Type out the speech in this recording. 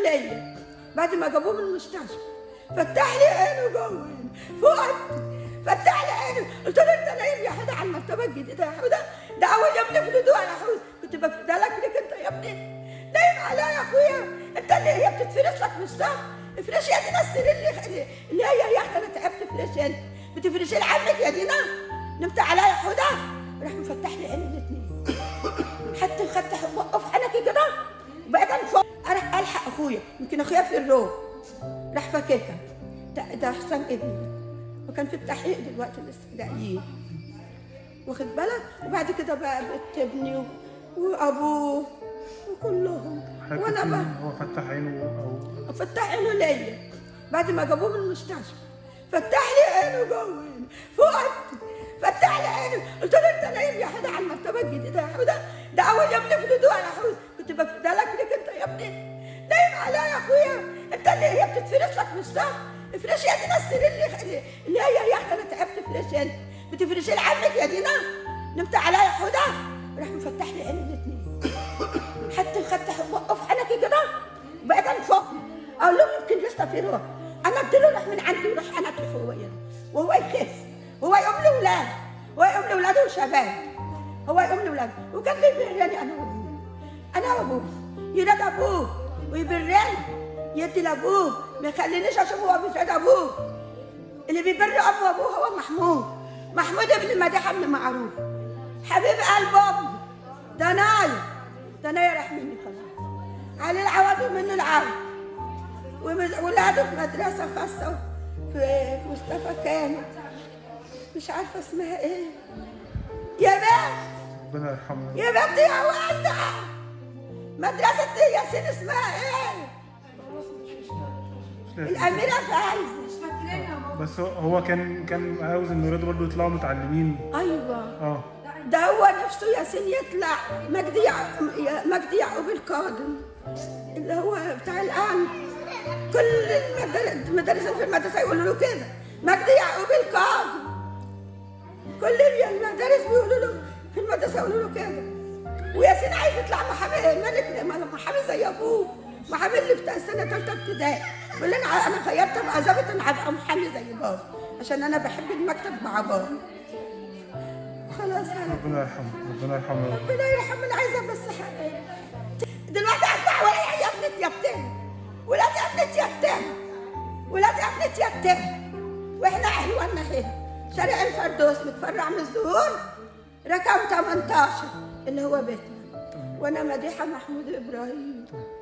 ليا بعد ما جابوه من المستشفى فتح لي عينه جوه هنا، فوق فتح لي عينه قلت له انت نايم يا حدا على المرتبه الجديده يا حوده ده اول يوم نفردوها يا حوده كنت بفردها لك ليك انت يا ابني نايم عليها يا اخويا انت اللي هي بتتفرش لك من الصف افرشي يا دينا السرير اللي اللي هي يا اختي انا تعبت افرشي انت بتفرشي لعمك يا دينا نمت عليها يا حوده راح مفتح لي عين الاثنين حتى خدت وقف حنكي كده بقيت انا فوق اروح الحق اخويا يمكن اخويا في الروح راح فككها ده, ده حسام ابني وكان في التحقيق دلوقتي لسه جايين واخد بالك وبعد كده بقى بنت ابني و- وابوه وكلهم وانا حضرتك بقى هو فتح عينه او فتح عينه ليا بعد ما جابوه من المستشفى فتح لي عينه جوه هنا، فوق فتح لي عينه قلت له انت نايم يا حدا على المرتبه الجديده يا حوده ده اول يوم نفردوها يا حوده كنت بفردها لك ليك انت يا ابني نايم عليها يا اخويا انت اللي هي بتتفرش لك من الصف افرشي يا دينا السرير اللي اللي هي يا اختي انا تعبت افرشي انت بتفرشي لعمك يا دينا نمت عليها يا حوده راح مفتح لي عين الاثنين حتى خدت وقف حنكي كده بقيت انفخ اقول لهم يمكن لسه في روح انا اديله روح من عندي وروح حنكي هو يعني وهو يخف وهو يقوم لاولاده هو يقوم لاولاده وشباب هو يقوم لاولاده وكان بيبرني انا وابوه انا وابوه يراد ابوه ويبرني يدي لابوه ما يخلينيش اشوفه وهو بيسعد ابوه اللي بيبر ابو ابوه هو محمود محمود ابن مديحه بن معروف حبيب قلب امي ده نايم ده نايم راح مني خلاص علي العوض ومنه العوض ومز- ولاده في مدرسه خاصه في في مصطفى كامل مش عارفه اسمها ايه يا بنت ربنا يرحمه يا بنت يا والده مدرسه ياسين اسمها ايه مش لازم. الاميره فايزه بس هو- هو كان كان عاوز ان ولاده برضه يطلعوا متعلمين ايوه اه ده هو نفسه ياسين يطلع مجدي يع- مجدي يعقوب القادم اللي هو بتاع الآن كل المدر- المدارس في المدرسة يقولوا له كده مجدي يعقوب القادم كل المدارس بيقولوا له في المدرسة يقولوا له كده وياسين عايز يطلع محامي ملك محامي زي أبوه محامي اللي بتاع السنة تالتة ابتدائي بيقول لي أنا أنا خيرت أبقى ظابط أنا هبقى محامي زي بابا عشان أنا بحب المكتب مع بابا خلاص أنا ربنا يرحمه ربنا يرحمه يا رب. ربنا يرحم انا عايزه بس حق دلوقتي اسمع ولا يا ابنة يتم ولاد ابنة يتم ولاد ابنة يتم واحنا احلونا هنا شارع الفردوس متفرع من الزهور رقم 18 اللي هو بيتنا وانا مديحه محمود ابراهيم